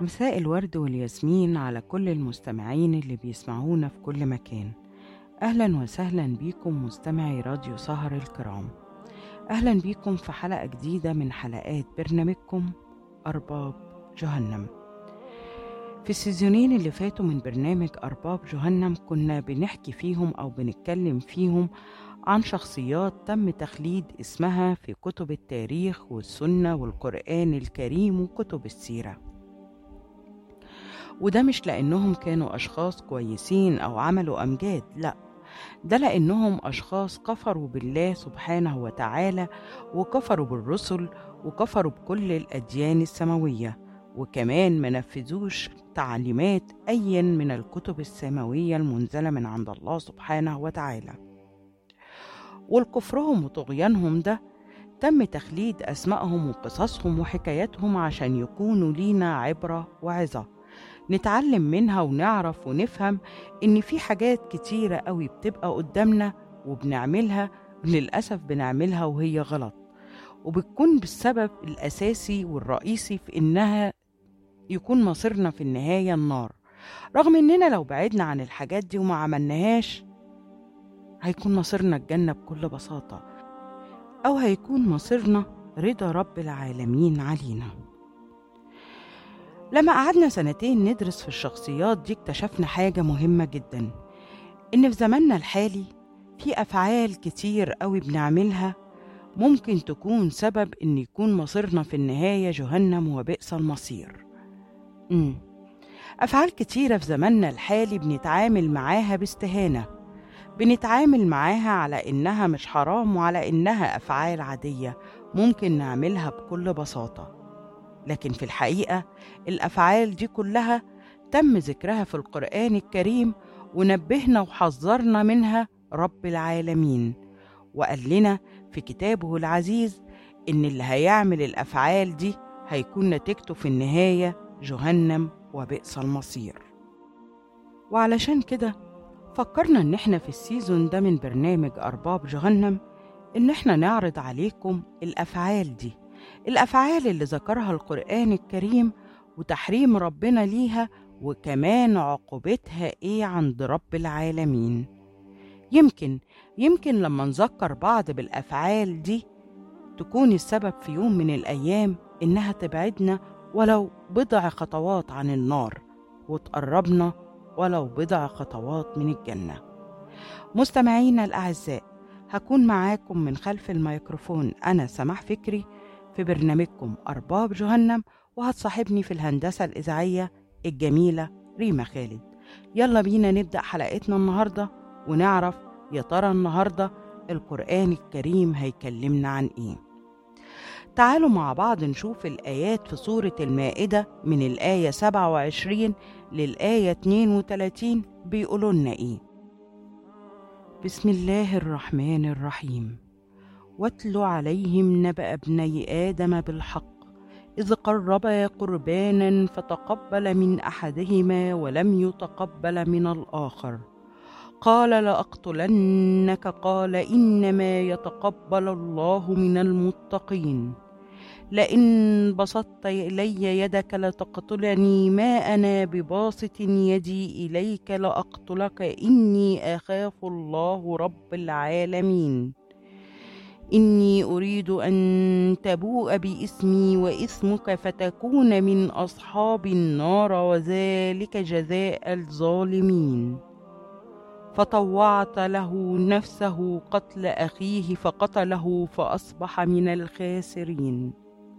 مساء الورد والياسمين على كل المستمعين اللي بيسمعونا في كل مكان أهلا وسهلا بيكم مستمعي راديو سهر الكرام أهلا بيكم في حلقة جديدة من حلقات برنامجكم أرباب جهنم في السيزونين اللي فاتوا من برنامج أرباب جهنم كنا بنحكي فيهم أو بنتكلم فيهم عن شخصيات تم تخليد اسمها في كتب التاريخ والسنة والقرآن الكريم وكتب السيرة وده مش لأنهم كانوا أشخاص كويسين أو عملوا أمجاد لأ ده لأنهم أشخاص كفروا بالله سبحانه وتعالى وكفروا بالرسل وكفروا بكل الأديان السماوية وكمان ما نفذوش تعليمات أيا من الكتب السماوية المنزلة من عند الله سبحانه وتعالى والكفرهم وطغيانهم ده تم تخليد أسمائهم وقصصهم وحكاياتهم عشان يكونوا لينا عبرة وعظة نتعلم منها ونعرف ونفهم إن في حاجات كتيرة قوي بتبقى قدامنا وبنعملها للأسف بنعملها وهي غلط وبتكون بالسبب الأساسي والرئيسي في إنها يكون مصيرنا في النهاية النار رغم إننا لو بعدنا عن الحاجات دي وما عملناهاش هيكون مصيرنا الجنة بكل بساطة أو هيكون مصيرنا رضا رب العالمين علينا لما قعدنا سنتين ندرس في الشخصيات دي اكتشفنا حاجة مهمة جدا إن في زماننا الحالي في أفعال كتير قوي بنعملها ممكن تكون سبب إن يكون مصيرنا في النهاية جهنم وبئس المصير مم. أفعال كتيرة في زماننا الحالي بنتعامل معاها باستهانة بنتعامل معاها على إنها مش حرام وعلى إنها أفعال عادية ممكن نعملها بكل بساطة لكن في الحقيقة الأفعال دي كلها تم ذكرها في القرآن الكريم ونبهنا وحذرنا منها رب العالمين وقال لنا في كتابه العزيز إن اللي هيعمل الأفعال دي هيكون نتيجته في النهاية جهنم وبئس المصير وعلشان كده فكرنا إن إحنا في السيزون ده من برنامج أرباب جهنم إن إحنا نعرض عليكم الأفعال دي الأفعال اللي ذكرها القرآن الكريم وتحريم ربنا ليها وكمان عقوبتها إيه عند رب العالمين يمكن يمكن لما نذكر بعض بالأفعال دي تكون السبب في يوم من الأيام إنها تبعدنا ولو بضع خطوات عن النار وتقربنا ولو بضع خطوات من الجنة مستمعينا الأعزاء هكون معاكم من خلف الميكروفون أنا سماح فكري في برنامجكم أرباب جهنم وهتصاحبني في الهندسة الإذاعية الجميلة ريما خالد يلا بينا نبدأ حلقتنا النهاردة ونعرف يا ترى النهاردة القرآن الكريم هيكلمنا عن إيه تعالوا مع بعض نشوف الآيات في سورة المائدة من الآية 27 للآية 32 بيقولوا لنا إيه بسم الله الرحمن الرحيم واتل عليهم نبأ ابني آدم بالحق إذ قربا قربانا فتقبل من أحدهما ولم يتقبل من الآخر قال لأقتلنك قال إنما يتقبل الله من المتقين لئن بسطت إلي يدك لتقتلني ما أنا بباسط يدي إليك لأقتلك إني أخاف الله رب العالمين إني أريد أن تبوء باسمي واسمك فتكون من أصحاب النار وذلك جزاء الظالمين فطوعت له نفسه قتل أخيه فقتله فأصبح من الخاسرين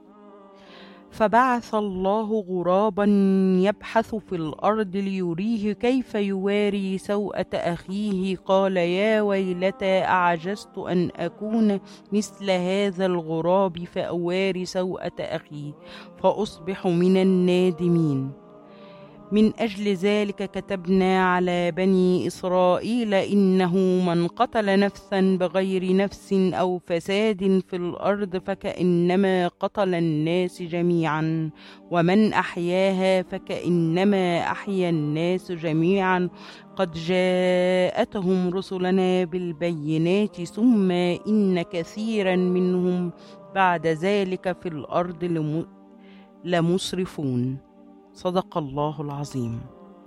فبعث الله غرابا يبحث في الارض ليريه كيف يواري سوءه اخيه قال يا ويلتى اعجزت ان اكون مثل هذا الغراب فاواري سوءه اخي فاصبح من النادمين من أجل ذلك كتبنا على بني إسرائيل إنه من قتل نفسا بغير نفس أو فساد في الأرض فكأنما قتل الناس جميعا ومن أحياها فكأنما أحيا الناس جميعا قد جاءتهم رسلنا بالبينات ثم إن كثيرا منهم بعد ذلك في الأرض لم- لمسرفون صدق الله العظيم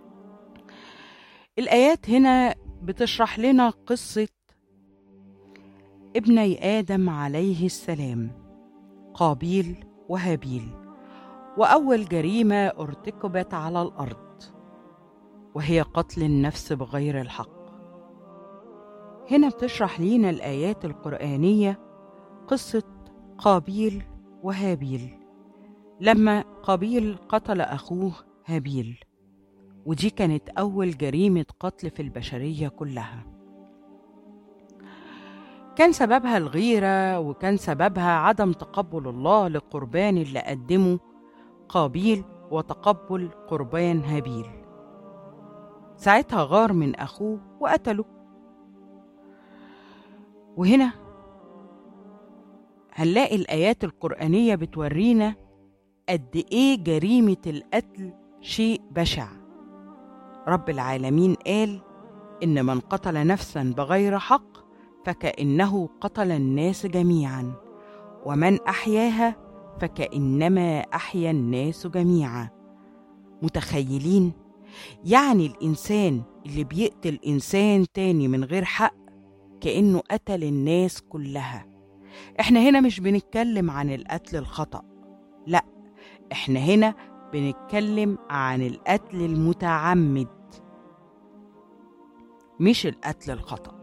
الآيات هنا بتشرح لنا قصة ابني آدم عليه السلام قابيل وهابيل وأول جريمة ارتكبت على الأرض وهي قتل النفس بغير الحق هنا بتشرح لينا الآيات القرآنية قصة قابيل وهابيل لما قابيل قتل أخوه هابيل ودي كانت أول جريمة قتل في البشرية كلها كان سببها الغيرة وكان سببها عدم تقبل الله لقربان اللي قدمه قابيل وتقبل قربان هابيل ساعتها غار من أخوه وقتله وهنا هنلاقي الآيات القرآنية بتورينا قد إيه جريمة القتل شيء بشع رب العالمين قال إن من قتل نفسا بغير حق فكأنه قتل الناس جميعا ومن أحياها فكأنما أحيا الناس جميعا متخيلين يعني الإنسان اللي بيقتل إنسان تاني من غير حق كأنه قتل الناس كلها احنا هنا مش بنتكلم عن القتل الخطأ لا احنا هنا بنتكلم عن القتل المتعمد مش القتل الخطأ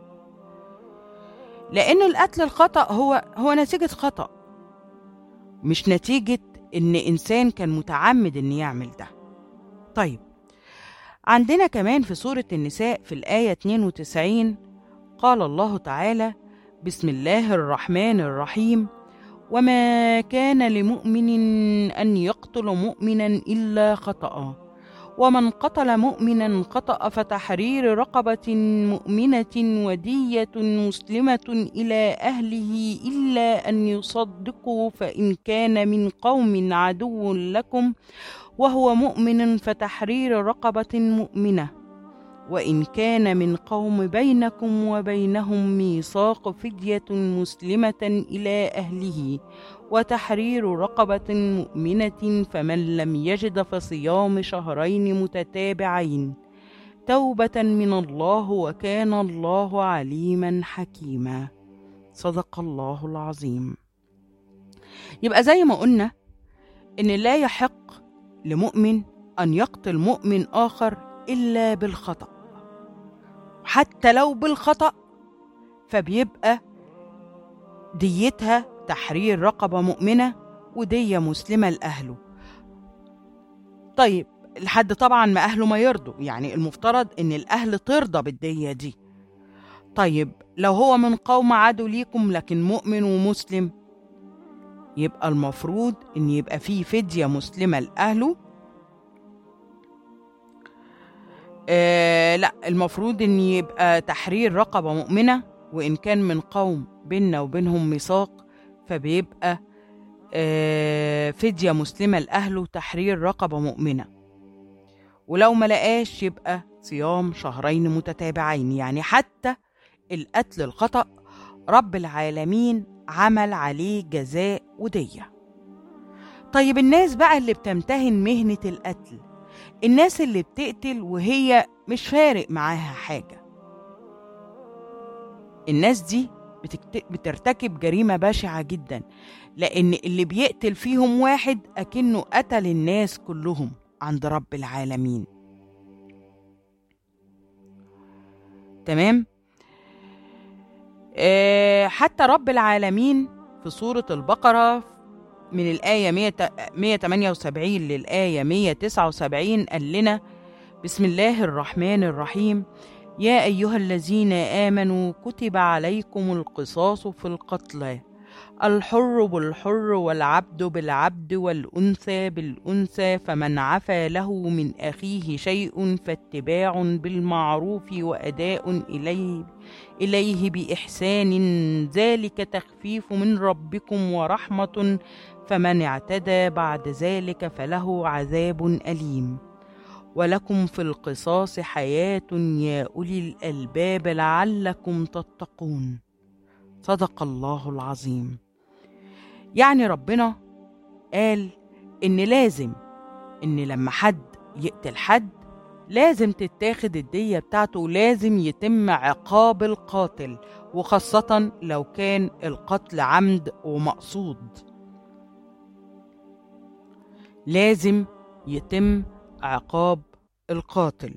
لأن القتل الخطأ هو هو نتيجة خطأ مش نتيجة إن إنسان كان متعمد إن يعمل ده طيب عندنا كمان في سورة النساء في الآية 92 قال الله تعالى بسم الله الرحمن الرحيم وما كان لمؤمن ان يقتل مؤمنا الا خطا ومن قتل مؤمنا خطا فتحرير رقبه مؤمنه وديه مسلمه الى اهله الا ان يصدقوا فان كان من قوم عدو لكم وهو مؤمن فتحرير رقبه مؤمنه وان كان من قوم بينكم وبينهم ميثاق فديه مسلمه الى اهله وتحرير رقبه مؤمنه فمن لم يجد فصيام شهرين متتابعين توبه من الله وكان الله عليما حكيما صدق الله العظيم يبقى زي ما قلنا ان لا يحق لمؤمن ان يقتل مؤمن اخر الا بالخطأ حتى لو بالخطأ فبيبقى ديتها تحرير رقبة مؤمنة ودية مسلمة لأهله طيب لحد طبعا ما أهله ما يرضوا يعني المفترض إن الأهل ترضى بالدية دي طيب لو هو من قوم عدو ليكم لكن مؤمن ومسلم يبقى المفروض إن يبقى فيه فدية مسلمة لأهله آه لا المفروض ان يبقى تحرير رقبة مؤمنة وان كان من قوم بيننا وبينهم ميثاق فبيبقى آه فدية مسلمة لأهله تحرير رقبة مؤمنة ولو ما لقاش يبقى صيام شهرين متتابعين يعني حتى القتل الخطأ رب العالمين عمل عليه جزاء ودية طيب الناس بقى اللي بتمتهن مهنة القتل الناس اللي بتقتل وهي مش فارق معاها حاجة الناس دي بتكت... بترتكب جريمة بشعة جدا لأن اللي بيقتل فيهم واحد أكنه قتل الناس كلهم عند رب العالمين تمام آه حتى رب العالمين في سورة البقرة من الآية 178 للآية 179 قال لنا بسم الله الرحمن الرحيم يا أيها الذين آمنوا كتب عليكم القصاص في القتلى الحر بالحر والعبد بالعبد والأنثى بالأنثى فمن عفى له من أخيه شيء فاتباع بالمعروف وأداء إليه إليه بإحسان ذلك تخفيف من ربكم ورحمة فمن اعتدى بعد ذلك فله عذاب أليم ولكم في القصاص حياة يا أولي الألباب لعلكم تتقون صدق الله العظيم يعني ربنا قال إن لازم إن لما حد يقتل حد لازم تتاخد الدية بتاعته ولازم يتم عقاب القاتل وخاصة لو كان القتل عمد ومقصود لازم يتم عقاب القاتل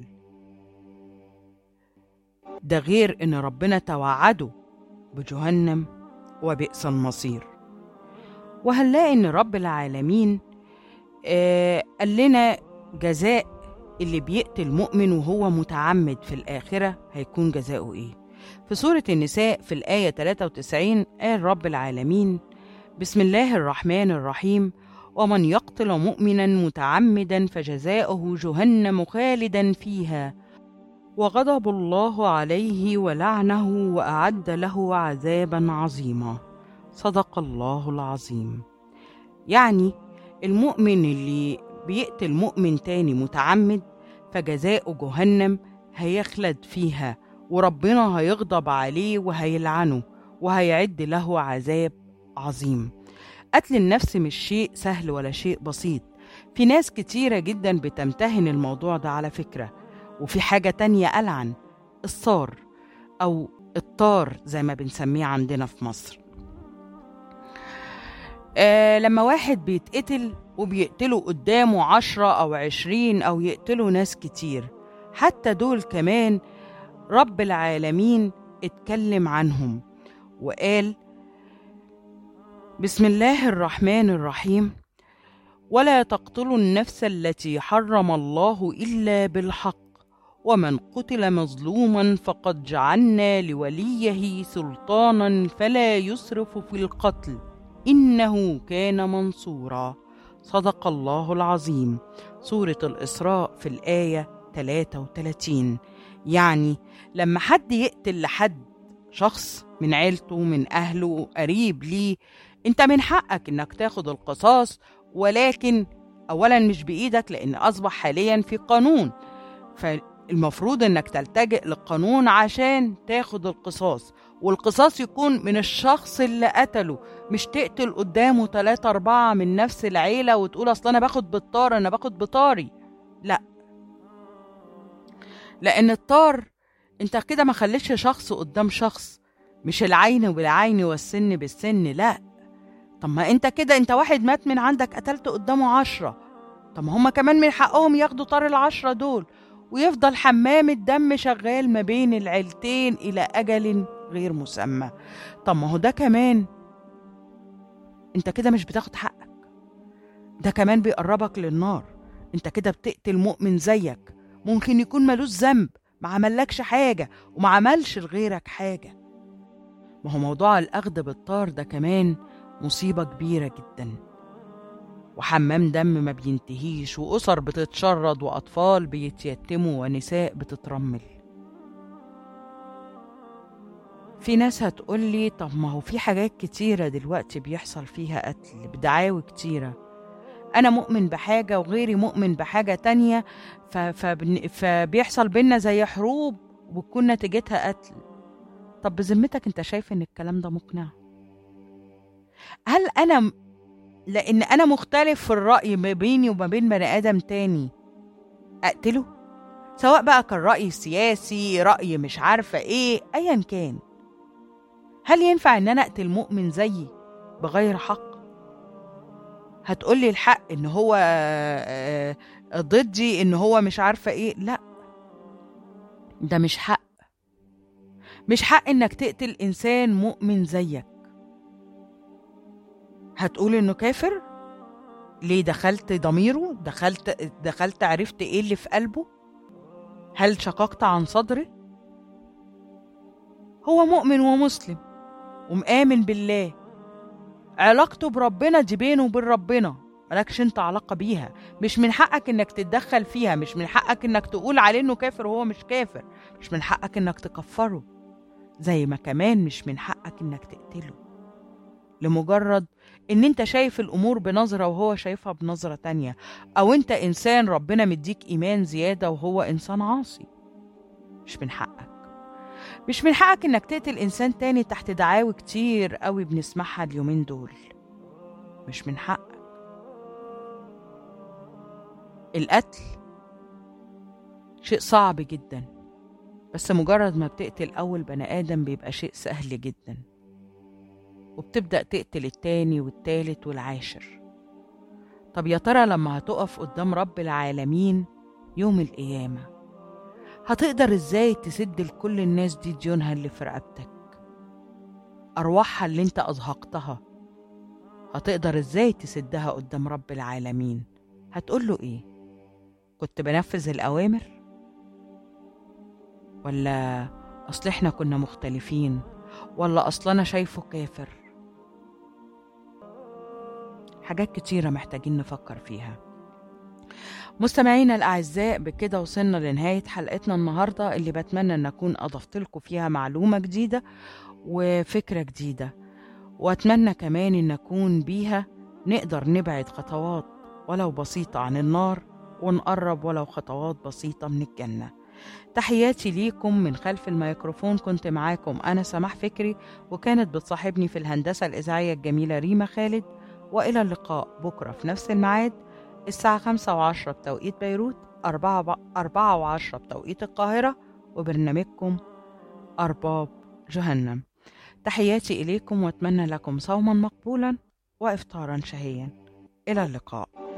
ده غير ان ربنا توعده بجهنم وبئس المصير وهنلاقي ان رب العالمين آه قال لنا جزاء اللي بيقتل مؤمن وهو متعمد في الآخرة هيكون جزاؤه إيه في سورة النساء في الآية 93 قال رب العالمين بسم الله الرحمن الرحيم ومن يقتل مؤمنا متعمدا فجزاؤه جهنم خالدا فيها وغضب الله عليه ولعنه واعد له عذابا عظيما صدق الله العظيم يعني المؤمن اللي بيقتل مؤمن تاني متعمد فجزاؤه جهنم هيخلد فيها وربنا هيغضب عليه وهيلعنه وهيعد له عذاب عظيم قتل النفس مش شيء سهل ولا شيء بسيط في ناس كتيرة جدا بتمتهن الموضوع ده على فكرة وفي حاجة تانية ألعن الصار أو الطار زي ما بنسميه عندنا في مصر آه لما واحد بيتقتل وبيقتلوا قدامه عشرة أو عشرين أو يقتلوا ناس كتير حتى دول كمان رب العالمين اتكلم عنهم وقال بسم الله الرحمن الرحيم ولا تقتلوا النفس التي حرم الله الا بالحق ومن قتل مظلوما فقد جعلنا لوليه سلطانا فلا يسرف في القتل انه كان منصورا صدق الله العظيم سوره الاسراء في الايه 33 يعني لما حد يقتل لحد شخص من عيلته من اهله قريب ليه انت من حقك انك تاخد القصاص ولكن اولا مش بايدك لان اصبح حاليا في قانون فالمفروض انك تلتجئ للقانون عشان تاخد القصاص والقصاص يكون من الشخص اللي قتله مش تقتل قدامه تلاتة أربعة من نفس العيلة وتقول أصل أنا باخد بالطار أنا باخد بطاري لا لأن الطار أنت كده ما خليتش شخص قدام شخص مش العين بالعين والسن بالسن لا طب ما انت كده انت واحد مات من عندك قتلت قدامه عشرة طب ما هما كمان من حقهم ياخدوا طار العشرة دول ويفضل حمام الدم شغال ما بين العيلتين إلى أجل غير مسمى طب ما هو ده كمان انت كده مش بتاخد حقك ده كمان بيقربك للنار انت كده بتقتل مؤمن زيك ممكن يكون ملوش ذنب ما عملكش حاجة وما عملش لغيرك حاجة ما هو موضوع الأخذ بالطار ده كمان مصيبة كبيرة جدا وحمام دم ما بينتهيش وأسر بتتشرد وأطفال بيتيتموا ونساء بتترمل في ناس هتقولي طب ما هو في حاجات كتيرة دلوقتي بيحصل فيها قتل بدعاوي كتيرة أنا مؤمن بحاجة وغيري مؤمن بحاجة تانية ف... فبن... فبيحصل بينا زي حروب وتكون نتيجتها قتل طب بذمتك انت شايف ان الكلام ده مقنع هل انا لان انا مختلف في الراي ما بيني وما بين بني ادم تاني اقتله سواء بقى كان راي سياسي راي مش عارفه ايه ايا كان هل ينفع ان انا اقتل مؤمن زيي بغير حق هتقولي الحق ان هو ضدي ان هو مش عارفه ايه لا ده مش حق مش حق انك تقتل انسان مؤمن زيك هتقول انه كافر ليه دخلت ضميره دخلت دخلت عرفت ايه اللي في قلبه هل شققت عن صدره هو مؤمن ومسلم ومآمن بالله علاقته بربنا دي بينه وبين ربنا مالكش انت علاقة بيها مش من حقك انك تتدخل فيها مش من حقك انك تقول عليه انه كافر وهو مش كافر مش من حقك انك تكفره زي ما كمان مش من حقك انك تقتله لمجرد ان انت شايف الامور بنظرة وهو شايفها بنظرة تانية او انت انسان ربنا مديك ايمان زيادة وهو انسان عاصي مش من حقك مش من حقك انك تقتل انسان تاني تحت دعاوي كتير قوي بنسمعها اليومين دول مش من حقك القتل شيء صعب جدا بس مجرد ما بتقتل أول بني آدم بيبقى شيء سهل جدا وبتبدأ تقتل التاني والتالت والعاشر طب يا ترى لما هتقف قدام رب العالمين يوم القيامة هتقدر ازاي تسد لكل الناس دي ديونها اللي في رقبتك أرواحها اللي انت أزهقتها هتقدر ازاي تسدها قدام رب العالمين هتقوله ايه كنت بنفذ الأوامر ولا أصل احنا كنا مختلفين ولا أصل أنا شايفه كافر حاجات كتيرة محتاجين نفكر فيها مستمعينا الأعزاء بكده وصلنا لنهاية حلقتنا النهاردة اللي بتمنى أن أكون أضفت لكم فيها معلومة جديدة وفكرة جديدة وأتمنى كمان أن أكون بيها نقدر نبعد خطوات ولو بسيطة عن النار ونقرب ولو خطوات بسيطة من الجنة تحياتي ليكم من خلف الميكروفون كنت معاكم أنا سماح فكري وكانت بتصاحبني في الهندسة الإذاعية الجميلة ريما خالد وإلى اللقاء بكرة في نفس الميعاد الساعة خمسة وعشرة بتوقيت بيروت أربعة, أربعة وعشرة بتوقيت القاهرة وبرنامجكم أرباب جهنم تحياتي إليكم وأتمنى لكم صوما مقبولا وإفطارا شهيا إلى اللقاء